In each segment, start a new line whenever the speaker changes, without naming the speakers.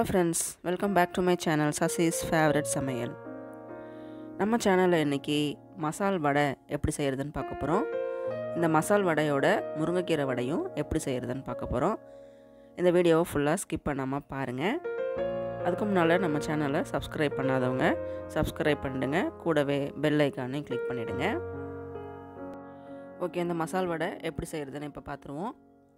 friends welcome back to my channel Sasi's favourite சமையல் நம்ம சேனலில் இன்றைக்கி மசால் வடை எப்படி செய்கிறதுன்னு பார்க்க போகிறோம் இந்த மசால் வடையோட முருங்கைக்கீரை வடையும் எப்படி செய்கிறதுன்னு பார்க்க போகிறோம் இந்த வீடியோவை ஃபுல்லாக ஸ்கிப் பண்ணாமல் பாருங்கள் அதுக்கு முன்னால் நம்ம சேனலை சப்ஸ்கிரைப் பண்ணாதவங்க சப்ஸ்கிரைப் பண்ணிடுங்க கூடவே பெல் ஐக்கானையும் கிளிக் பண்ணிவிடுங்க ஓகே இந்த மசால் வடை எப்படி செய்கிறதுன்னு இப்போ பார்த்துருவோம்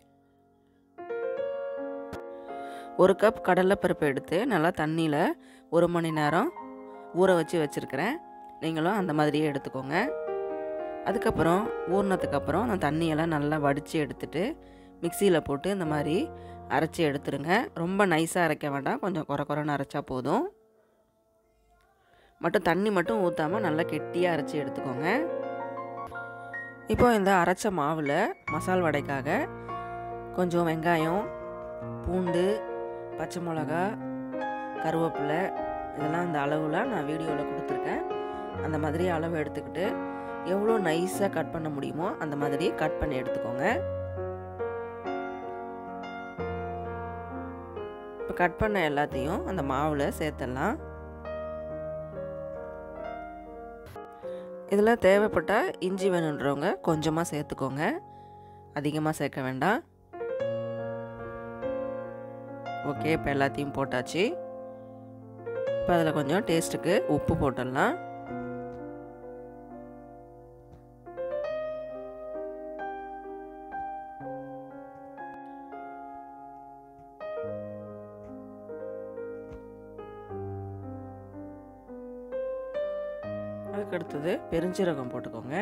ஒரு கப் கடலைப்பருப்பு எடுத்து நல்லா தண்ணியில் ஒரு மணி நேரம் ஊற வச்சு வச்சுருக்கிறேன் நீங்களும் அந்த மாதிரியே எடுத்துக்கோங்க அதுக்கப்புறம் ஊறினதுக்கப்புறம் நான் தண்ணியெல்லாம் நல்லா வடித்து எடுத்துட்டு மிக்சியில் போட்டு இந்த மாதிரி அரைச்சி எடுத்துருங்க ரொம்ப நைஸாக அரைக்க வேண்டாம் கொஞ்சம் குறை குறைன்னு அரைச்சா போதும் மட்டும் தண்ணி மட்டும் ஊற்றாமல் நல்லா கெட்டியாக அரைச்சி எடுத்துக்கோங்க இப்போ இந்த அரைச்ச மாவில் மசால் வடைக்காக கொஞ்சம் வெங்காயம் பூண்டு பச்சை மிளகா கருவேப்பிலை இதெல்லாம் அந்த அளவில் நான் வீடியோவில் கொடுத்துருக்கேன் அந்த மாதிரி அளவு எடுத்துக்கிட்டு எவ்வளோ நைஸாக கட் பண்ண முடியுமோ அந்த மாதிரி கட் பண்ணி எடுத்துக்கோங்க இப்போ கட் பண்ண எல்லாத்தையும் அந்த மாவில் சேர்த்துடலாம் இதில் தேவைப்பட்டால் இஞ்சி வேணுன்றவங்க கொஞ்சமாக சேர்த்துக்கோங்க அதிகமாக சேர்க்க வேண்டாம் ஓகே இப்போ எல்லாத்தையும் போட்டாச்சு இப்போ அதில் கொஞ்சம் டேஸ்ட்டுக்கு உப்பு போட்டுடலாம் அதுக்கு அடுத்தது பெருஞ்சீரகம் போட்டுக்கோங்க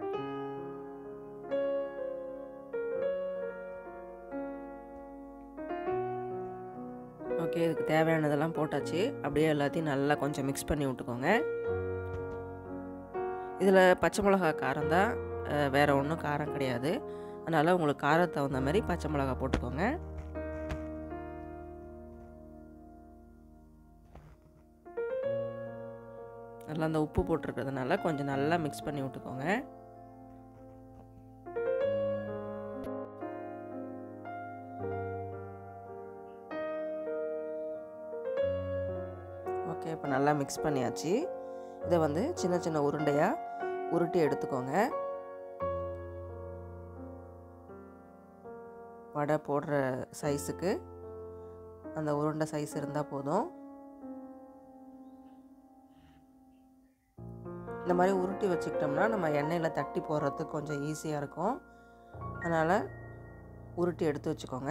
ஓகே இதுக்கு தேவையானதெல்லாம் போட்டாச்சு அப்படியே எல்லாத்தையும் நல்லா கொஞ்சம் மிக்ஸ் பண்ணி விட்டுக்கோங்க இதில் பச்சை மிளகா காரம் தான் வேறு ஒன்றும் காரம் கிடையாது அதனால் உங்களுக்கு காரம் தகுந்த மாதிரி பச்சை மிளகா போட்டுக்கோங்க நல்லா அந்த உப்பு போட்டிருக்கிறதுனால கொஞ்சம் நல்லா மிக்ஸ் பண்ணி விட்டுக்கோங்க ஓகே இப்போ நல்லா மிக்ஸ் பண்ணியாச்சு இதை வந்து சின்ன சின்ன உருண்டையாக உருட்டி எடுத்துக்கோங்க வடை போடுற சைஸுக்கு அந்த உருண்டை சைஸ் இருந்தால் போதும் இந்த மாதிரி உருட்டி வச்சுக்கிட்டோம்னா நம்ம எண்ணெயில் தட்டி போடுறதுக்கு கொஞ்சம் ஈஸியாக இருக்கும் அதனால் உருட்டி எடுத்து வச்சுக்கோங்க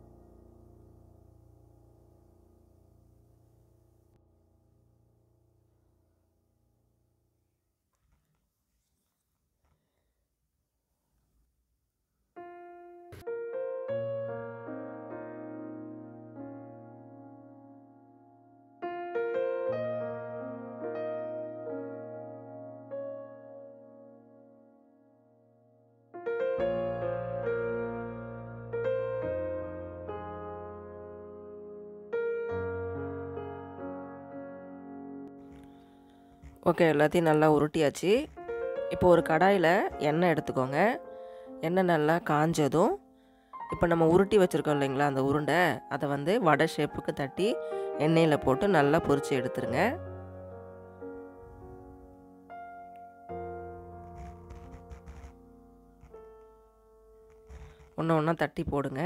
ஓகே எல்லாத்தையும் நல்லா உருட்டியாச்சு இப்போ ஒரு கடாயில் எண்ணெய் எடுத்துக்கோங்க எண்ணெய் நல்லா காஞ்சதும் இப்போ நம்ம உருட்டி வச்சுருக்கோம் இல்லைங்களா அந்த உருண்டை அதை வந்து வடை ஷேப்புக்கு தட்டி எண்ணெயில் போட்டு நல்லா பொரித்து எடுத்துருங்க ஒன்று ஒன்றா தட்டி போடுங்க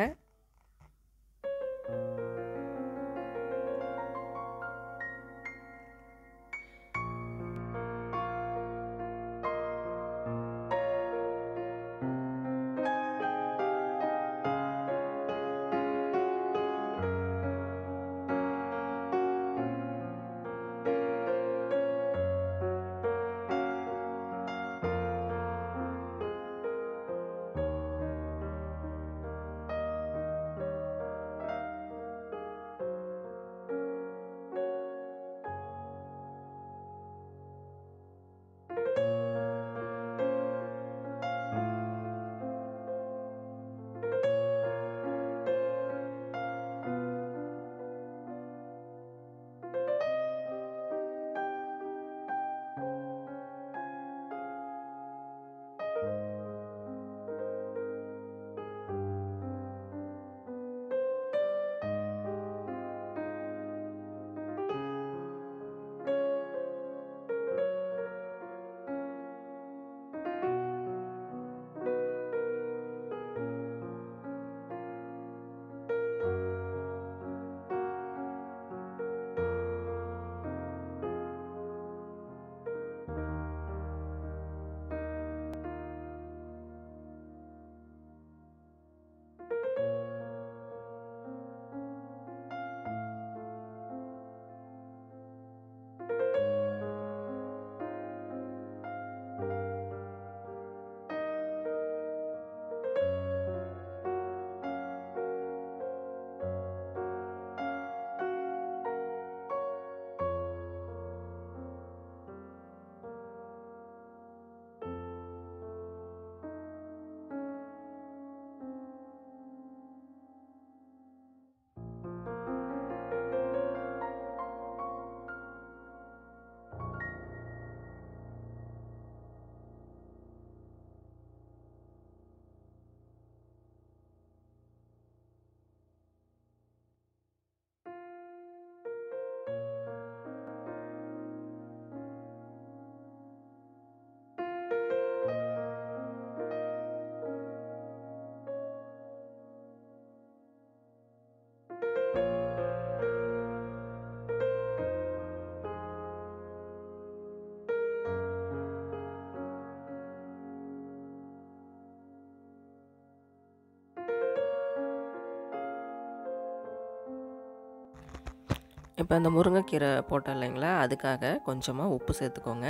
இப்போ இந்த முருங்கைக்கீரை போட்டோம் இல்லைங்களா அதுக்காக கொஞ்சமாக உப்பு சேர்த்துக்கோங்க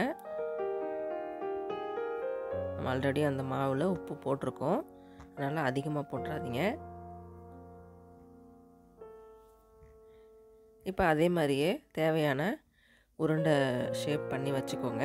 நம்ம ஆல்ரெடி அந்த மாவில் உப்பு போட்டிருக்கோம் அதனால் அதிகமாக போட்டுறாதீங்க இப்போ அதே மாதிரியே தேவையான உருண்டை ஷேப் பண்ணி வச்சுக்கோங்க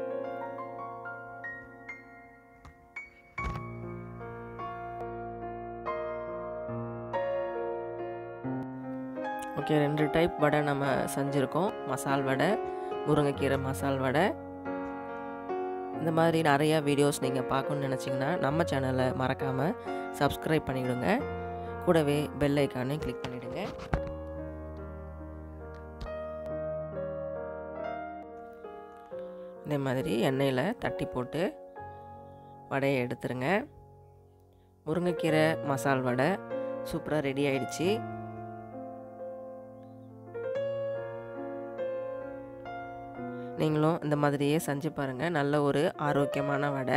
ஓகே ரெண்டு டைப் வடை நம்ம செஞ்சுருக்கோம் மசால் வடை முருங்கைக்கீரை மசால் வடை இந்த மாதிரி நிறையா வீடியோஸ் நீங்கள் பார்க்கணுன்னு நினச்சிங்கன்னா நம்ம சேனலை மறக்காமல் சப்ஸ்கிரைப் பண்ணிவிடுங்க கூடவே பெல் ஐக்கானையும் கிளிக் பண்ணிவிடுங்க இதே மாதிரி எண்ணெயில் தட்டி போட்டு வடையை எடுத்துருங்க முருங்கைக்கீரை மசால் வடை சூப்பராக ரெடி ஆயிடுச்சு நீங்களும் இந்த மாதிரியே செஞ்சு பாருங்கள் நல்ல ஒரு ஆரோக்கியமான வடை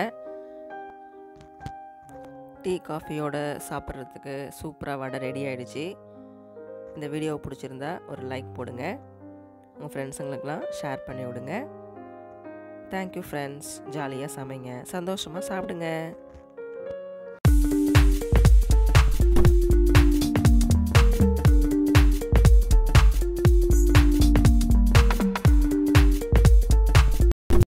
டீ காஃபியோட சாப்பிட்றதுக்கு சூப்பராக வடை ரெடி ஆகிடுச்சு இந்த வீடியோ பிடிச்சிருந்தா ஒரு லைக் போடுங்க உங்கள் ஃப்ரெண்ட்ஸுங்களுக்கெலாம் ஷேர் பண்ணி விடுங்க தேங்க்யூ ஃப்ரெண்ட்ஸ் ஜாலியாக சமைங்க சந்தோஷமாக சாப்பிடுங்க